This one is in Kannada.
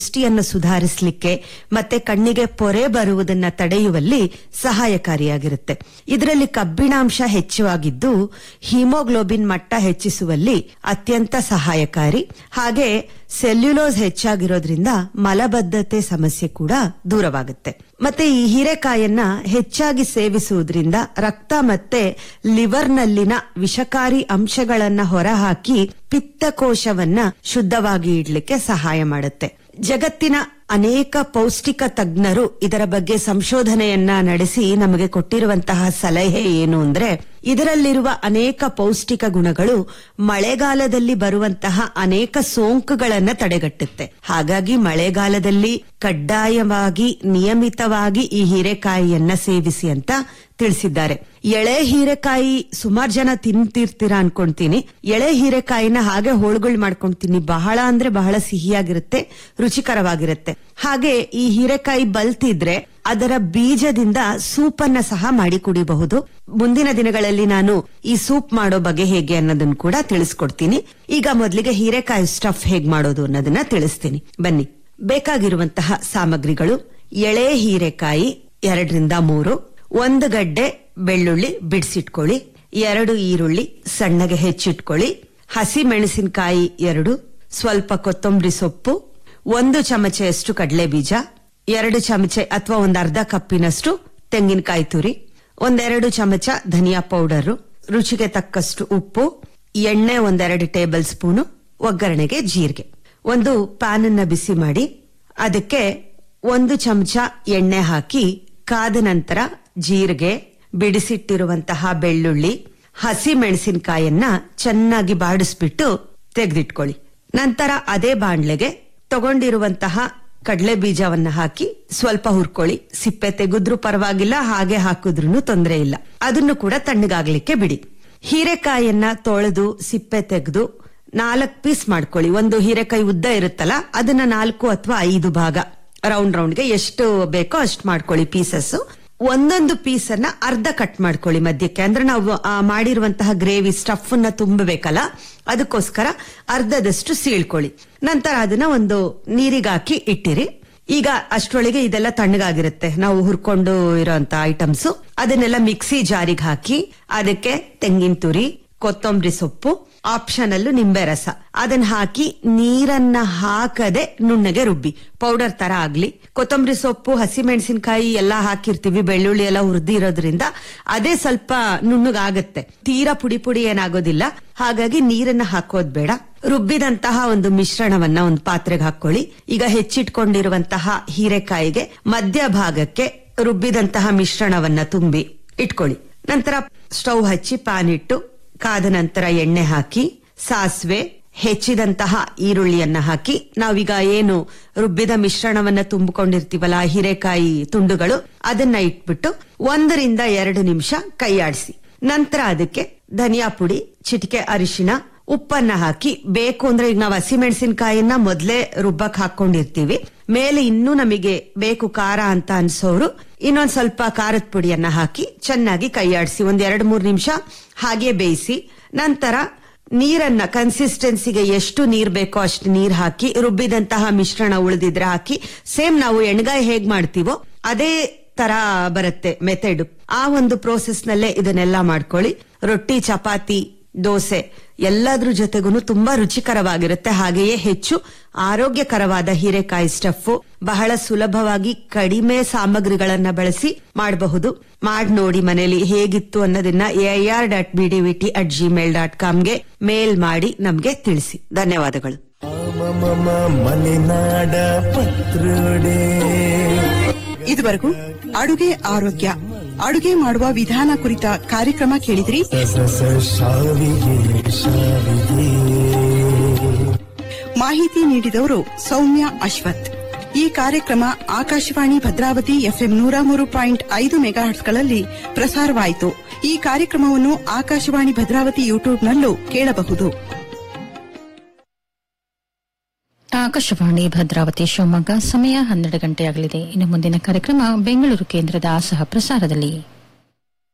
ದೃಷ್ಟಿಯನ್ನು ಸುಧಾರಿಸಲಿಕ್ಕೆ ಮತ್ತೆ ಕಣ್ಣಿಗೆ ಪೊರೆ ಬರುವುದನ್ನ ತಡೆಯುವಲ್ಲಿ ಸಹಾಯಕಾರಿಯಾಗಿರುತ್ತೆ ಇದರಲ್ಲಿ ಕಬ್ಬಿಣಾಂಶ ಹೆಚ್ಚಾಗಿದ್ದು ಹಿಮೋಗ್ಲೋಬಿನ್ ಮಟ್ಟ ಹೆಚ್ಚಿಸುವಲ್ಲಿ ಅತ್ಯಂತ ಸಹಾಯಕಾರಿ ಹಾಗೆ ಸೆಲ್ಯುಲೋಸ್ ಹೆಚ್ಚಾಗಿರೋದ್ರಿಂದ ಮಲಬದ್ಧತೆ ಸಮಸ್ಯೆ ಕೂಡ ದೂರವಾಗುತ್ತೆ ಮತ್ತೆ ಈ ಹೀರೆಕಾಯನ್ನ ಹೆಚ್ಚಾಗಿ ಸೇವಿಸುವುದರಿಂದ ರಕ್ತ ಮತ್ತೆ ಲಿವರ್ನಲ್ಲಿನ ವಿಷಕಾರಿ ಅಂಶಗಳನ್ನ ಹೊರಹಾಕಿ ಪಿತ್ತಕೋಶವನ್ನ ಶುದ್ಧವಾಗಿ ಇಡ್ಲಿಕ್ಕೆ ಸಹಾಯ ಮಾಡುತ್ತೆ ಜಗತ್ತಿನ ಅನೇಕ ಪೌಷ್ಟಿಕ ತಜ್ಞರು ಇದರ ಬಗ್ಗೆ ಸಂಶೋಧನೆಯನ್ನ ನಡೆಸಿ ನಮಗೆ ಕೊಟ್ಟಿರುವಂತಹ ಸಲಹೆ ಏನು ಅಂದ್ರೆ ಇದರಲ್ಲಿರುವ ಅನೇಕ ಪೌಷ್ಟಿಕ ಗುಣಗಳು ಮಳೆಗಾಲದಲ್ಲಿ ಬರುವಂತಹ ಅನೇಕ ಸೋಂಕುಗಳನ್ನ ತಡೆಗಟ್ಟುತ್ತೆ ಹಾಗಾಗಿ ಮಳೆಗಾಲದಲ್ಲಿ ಕಡ್ಡಾಯವಾಗಿ ನಿಯಮಿತವಾಗಿ ಈ ಹೀರೆಕಾಯಿಯನ್ನ ಸೇವಿಸಿ ಅಂತ ತಿಳಿಸಿದ್ದಾರೆ ಎಳೆ ಹೀರೆಕಾಯಿ ಸುಮಾರು ಜನ ತಿಂತಿರ್ತೀರಾ ಅನ್ಕೊಂತೀನಿ ಎಳೆ ಹೀರೆಕಾಯಿನ ಹಾಗೆ ಹೋಳುಗಳು ಮಾಡ್ಕೊಂತೀನಿ ಬಹಳ ಅಂದ್ರೆ ಬಹಳ ಸಿಹಿಯಾಗಿರುತ್ತೆ ರುಚಿಕರವಾಗಿರುತ್ತೆ ಹಾಗೆ ಈ ಹೀರೆಕಾಯಿ ಬಲ್ತಿದ್ರೆ ಅದರ ಬೀಜದಿಂದ ಸೂಪ್ ಅನ್ನ ಸಹ ಮಾಡಿ ಕುಡಿಬಹುದು ಮುಂದಿನ ದಿನಗಳಲ್ಲಿ ನಾನು ಈ ಸೂಪ್ ಮಾಡೋ ಬಗ್ಗೆ ಹೇಗೆ ಅನ್ನೋದನ್ನ ಕೂಡ ತಿಳಿಸ್ಕೊಡ್ತೀನಿ ಈಗ ಮೊದಲಿಗೆ ಹೀರೆಕಾಯಿ ಸ್ಟಫ್ ಹೇಗ್ ಮಾಡೋದು ಅನ್ನೋದನ್ನ ತಿಳಿಸ್ತೀನಿ ಬನ್ನಿ ಬೇಕಾಗಿರುವಂತಹ ಸಾಮಗ್ರಿಗಳು ಎಳೆ ಹೀರೆಕಾಯಿ ಎರಡರಿಂದ ಮೂರು ಒಂದು ಗಡ್ಡೆ ಬೆಳ್ಳುಳ್ಳಿ ಬಿಡಿಸಿಟ್ಕೊಳ್ಳಿ ಎರಡು ಈರುಳ್ಳಿ ಸಣ್ಣಗೆ ಹೆಚ್ಚಿಟ್ಕೊಳ್ಳಿ ಹಸಿ ಮೆಣಸಿನಕಾಯಿ ಎರಡು ಸ್ವಲ್ಪ ಕೊತ್ತಂಬರಿ ಸೊಪ್ಪು ಒಂದು ಚಮಚೆಯಷ್ಟು ಕಡಲೆ ಬೀಜ ಎರಡು ಚಮಚೆ ಅಥವಾ ಒಂದು ಅರ್ಧ ಕಪ್ಪಿನಷ್ಟು ತೆಂಗಿನಕಾಯಿ ತುರಿ ಒಂದೆರಡು ಚಮಚ ಧನಿಯಾ ಪೌಡರ್ ರುಚಿಗೆ ತಕ್ಕಷ್ಟು ಉಪ್ಪು ಎಣ್ಣೆ ಒಂದೆರಡು ಟೇಬಲ್ ಸ್ಪೂನು ಒಗ್ಗರಣೆಗೆ ಜೀರಿಗೆ ಒಂದು ಪ್ಯಾನ್ ಅನ್ನ ಬಿಸಿ ಮಾಡಿ ಅದಕ್ಕೆ ಒಂದು ಚಮಚ ಎಣ್ಣೆ ಹಾಕಿ ಕಾದ ನಂತರ ಜೀರಿಗೆ ಬಿಡಿಸಿಟ್ಟಿರುವಂತಹ ಬೆಳ್ಳುಳ್ಳಿ ಹಸಿ ಮೆಣಸಿನಕಾಯನ್ನ ಚೆನ್ನಾಗಿ ಬಾಡಿಸ್ಬಿಟ್ಟು ತೆಗೆದಿಟ್ಕೊಳ್ಳಿ ನಂತರ ಅದೇ ಬಾಣ್ಲೆಗೆ ತಗೊಂಡಿರುವಂತಹ ಕಡಲೆ ಬೀಜವನ್ನ ಹಾಕಿ ಸ್ವಲ್ಪ ಹುರ್ಕೊಳ್ಳಿ ಸಿಪ್ಪೆ ತೆಗೆದ್ರೂ ಪರವಾಗಿಲ್ಲ ಹಾಗೆ ಹಾಕಿದ್ರೂ ತೊಂದರೆ ಇಲ್ಲ ಅದನ್ನು ಕೂಡ ತಣ್ಣಗಾಗ್ಲಿಕ್ಕೆ ಬಿಡಿ ಹೀರೆಕಾಯನ್ನ ತೊಳೆದು ಸಿಪ್ಪೆ ತೆಗೆದು ನಾಲ್ಕು ಪೀಸ್ ಮಾಡ್ಕೊಳ್ಳಿ ಒಂದು ಹೀರೆಕಾಯಿ ಉದ್ದ ಇರುತ್ತಲ್ಲ ಅದನ್ನ ನಾಲ್ಕು ಅಥವಾ ಐದು ಭಾಗ ರೌಂಡ್ ರೌಂಡ್ಗೆ ಎಷ್ಟು ಬೇಕೋ ಅಷ್ಟು ಮಾಡ್ಕೊಳ್ಳಿ ಪೀಸಸ್ ಒಂದೊಂದು ಪೀಸ್ ಅನ್ನ ಅರ್ಧ ಕಟ್ ಮಾಡ್ಕೊಳ್ಳಿ ಮಧ್ಯಕ್ಕೆ ಅಂದ್ರೆ ನಾವು ಆ ಮಾಡಿರುವಂತಹ ಗ್ರೇವಿ ಸ್ಟಫ್ ಅನ್ನ ತುಂಬಬೇಕಲ್ಲ ಅದಕ್ಕೋಸ್ಕರ ಅರ್ಧದಷ್ಟು ಸೀಳ್ಕೊಳ್ಳಿ ನಂತರ ಅದನ್ನ ಒಂದು ನೀರಿಗಾಕಿ ಇಟ್ಟಿರಿ ಈಗ ಅಷ್ಟರೊಳಗೆ ಇದೆಲ್ಲ ತಣ್ಣಗಾಗಿರುತ್ತೆ ನಾವು ಹುರ್ಕೊಂಡು ಇರೋಂತ ಐಟಮ್ಸ್ ಅದನ್ನೆಲ್ಲ ಮಿಕ್ಸಿ ಜಾರಿಗೆ ಹಾಕಿ ಅದಕ್ಕೆ ತೆಂಗಿನ ತುರಿ ಕೊತ್ತಂಬರಿ ಸೊಪ್ಪು ಆಪ್ಷನಲ್ ನಿಂಬೆ ರಸ ಅದನ್ನ ಹಾಕಿ ನೀರನ್ನ ಹಾಕದೆ ನುಣ್ಣಗೆ ರುಬ್ಬಿ ಪೌಡರ್ ತರ ಆಗ್ಲಿ ಕೊತ್ತಂಬರಿ ಸೊಪ್ಪು ಹಸಿಮೆಣಸಿನಕಾಯಿ ಎಲ್ಲಾ ಹಾಕಿರ್ತೀವಿ ಬೆಳ್ಳುಳ್ಳಿ ಎಲ್ಲ ಹುರಿದಿರೋದ್ರಿಂದ ಅದೇ ಸ್ವಲ್ಪ ನುಣ್ಣಗಾಗತ್ತೆ ತೀರಾ ಪುಡಿ ಪುಡಿ ಏನಾಗೋದಿಲ್ಲ ಹಾಗಾಗಿ ನೀರನ್ನ ಹಾಕೋದ್ ಬೇಡ ರುಬ್ಬಿದಂತಹ ಒಂದು ಮಿಶ್ರಣವನ್ನ ಒಂದು ಪಾತ್ರೆಗೆ ಹಾಕೊಳ್ಳಿ ಈಗ ಹೆಚ್ಚಿಟ್ಕೊಂಡಿರುವಂತಹ ಹೀರೆಕಾಯಿಗೆ ಮಧ್ಯ ಭಾಗಕ್ಕೆ ರುಬ್ಬಿದಂತಹ ಮಿಶ್ರಣವನ್ನ ತುಂಬಿ ಇಟ್ಕೊಳ್ಳಿ ನಂತರ ಸ್ಟವ್ ಹಚ್ಚಿ ಪ್ಯಾನ್ ಇಟ್ಟು ಕಾದ ನಂತರ ಎಣ್ಣೆ ಹಾಕಿ ಸಾಸಿವೆ ಹೆಚ್ಚಿದಂತಹ ಈರುಳ್ಳಿಯನ್ನ ಹಾಕಿ ನಾವೀಗ ಏನು ರುಬ್ಬಿದ ಮಿಶ್ರಣವನ್ನ ತುಂಬಿಕೊಂಡಿರ್ತೀವಲ್ಲ ಹೀರೆಕಾಯಿ ತುಂಡುಗಳು ಅದನ್ನ ಇಟ್ಬಿಟ್ಟು ಒಂದರಿಂದ ಎರಡು ನಿಮಿಷ ಕೈಯಾಡಿಸಿ ನಂತರ ಅದಕ್ಕೆ ಧನಿಯಾ ಪುಡಿ ಚಿಟಿಕೆ ಅರಿಶಿನ ಉಪ್ಪನ್ನ ಹಾಕಿ ಬೇಕು ಅಂದ್ರೆ ಈಗ ನಾವು ಹಸಿಮೆಣಸಿನಕಾಯಿನ ಮೊದಲೇ ರುಬ್ಬಕ್ ಹಾಕೊಂಡಿರ್ತೀವಿ ಮೇಲೆ ಇನ್ನೂ ನಮಗೆ ಬೇಕು ಖಾರ ಅಂತ ಅನ್ಸೋರು ಇನ್ನೊಂದ್ ಸ್ವಲ್ಪ ಖಾರದ ಪುಡಿಯನ್ನ ಹಾಕಿ ಚೆನ್ನಾಗಿ ಕೈಯಾಡಿಸಿ ಒಂದ್ ಎರಡ್ ಮೂರ್ ನಿಮಿಷ ಹಾಗೆ ಬೇಯಿಸಿ ನಂತರ ನೀರನ್ನ ಕನ್ಸಿಸ್ಟೆನ್ಸಿಗೆ ಎಷ್ಟು ನೀರ್ ಬೇಕೋ ಅಷ್ಟು ನೀರ್ ಹಾಕಿ ರುಬ್ಬಿದಂತಹ ಮಿಶ್ರಣ ಉಳಿದಿದ್ರೆ ಹಾಕಿ ಸೇಮ್ ನಾವು ಎಣ್ಗಾಯಿ ಹೇಗ್ ಮಾಡ್ತೀವೋ ಅದೇ ತರ ಬರುತ್ತೆ ಮೆಥಡ್ ಆ ಒಂದು ಪ್ರೋಸೆಸ್ ನಲ್ಲೇ ಇದನ್ನೆಲ್ಲ ಮಾಡ್ಕೊಳ್ಳಿ ರೊಟ್ಟಿ ಚಪಾತಿ ದೋಸೆ ಎಲ್ಲದ್ರ ಜೊತೆಗೂ ತುಂಬಾ ರುಚಿಕರವಾಗಿರುತ್ತೆ ಹಾಗೆಯೇ ಹೆಚ್ಚು ಆರೋಗ್ಯಕರವಾದ ಹೀರೆಕಾಯಿ ಸ್ಟಫ್ ಬಹಳ ಸುಲಭವಾಗಿ ಕಡಿಮೆ ಸಾಮಗ್ರಿಗಳನ್ನ ಬಳಸಿ ಮಾಡಬಹುದು ಮಾಡ್ ನೋಡಿ ಮನೇಲಿ ಹೇಗಿತ್ತು ಅನ್ನೋದನ್ನ A R dot B D V T at Gmail dot ಕಾಮ್ಗೆ ಮೇಲ್ ಮಾಡಿ ನಮ್ಗೆ ತಿಳಿಸಿ ಧನ್ಯವಾದಗಳು ಮಮ ಮಲೆನಾಡ ಪತ್ರುಡೆ ಇದುವರೆಗೂ ಅಡುಗೆ ಆರೋಗ್ಯ ಅಡುಗೆ ಮಾಡುವ ವಿಧಾನ ಕುರಿತ ಕಾರ್ಯಕ್ರಮ ಕೇಳಿದ್ರಿ ಸ ಸ ಸಾವಿಗೆ ಸಾವಿಗೆ ಮಾಹಿತಿ ನೀಡಿದವರು ಸೌಮ್ಯ ಅಶ್ವಥ್ ಈ ಕಾರ್ಯಕ್ರಮ ಆಕಾಶವಾಣಿ ಭದ್ರಾವತಿ ಎಫ್ಎಂ ನೂರ ಮೂರು ಪಾಯಿಂಟ್ ಐದು ಮೆಗಾಹರ್ಟ್ಸ್ಗಳಲ್ಲಿ ಪ್ರಸಾರವಾಯಿತು ಈ ಕಾರ್ಯಕ್ರಮವನ್ನು ಆಕಾಶವಾಣಿ ಭದ್ರಾವತಿ ಯೂಟ್ಯೂಬ್ನಲ್ಲೂ ಕೇಳಬಹುದು ಆಕಾಶವಾಣಿ ಭದ್ರಾವತಿ ಶಿವಮೊಗ್ಗ ಸಮಯ ಹನ್ನೆರಡು ಗಂಟೆಯಾಗಲಿದೆ ಇನ್ನು ಮುಂದಿನ ಕಾರ್ಯಕ್ರಮ ಬೆಂಗಳೂರು ಕೇಂದ್ರದ ಸಹ ಪ್ರಸಾರದಲ್ಲಿ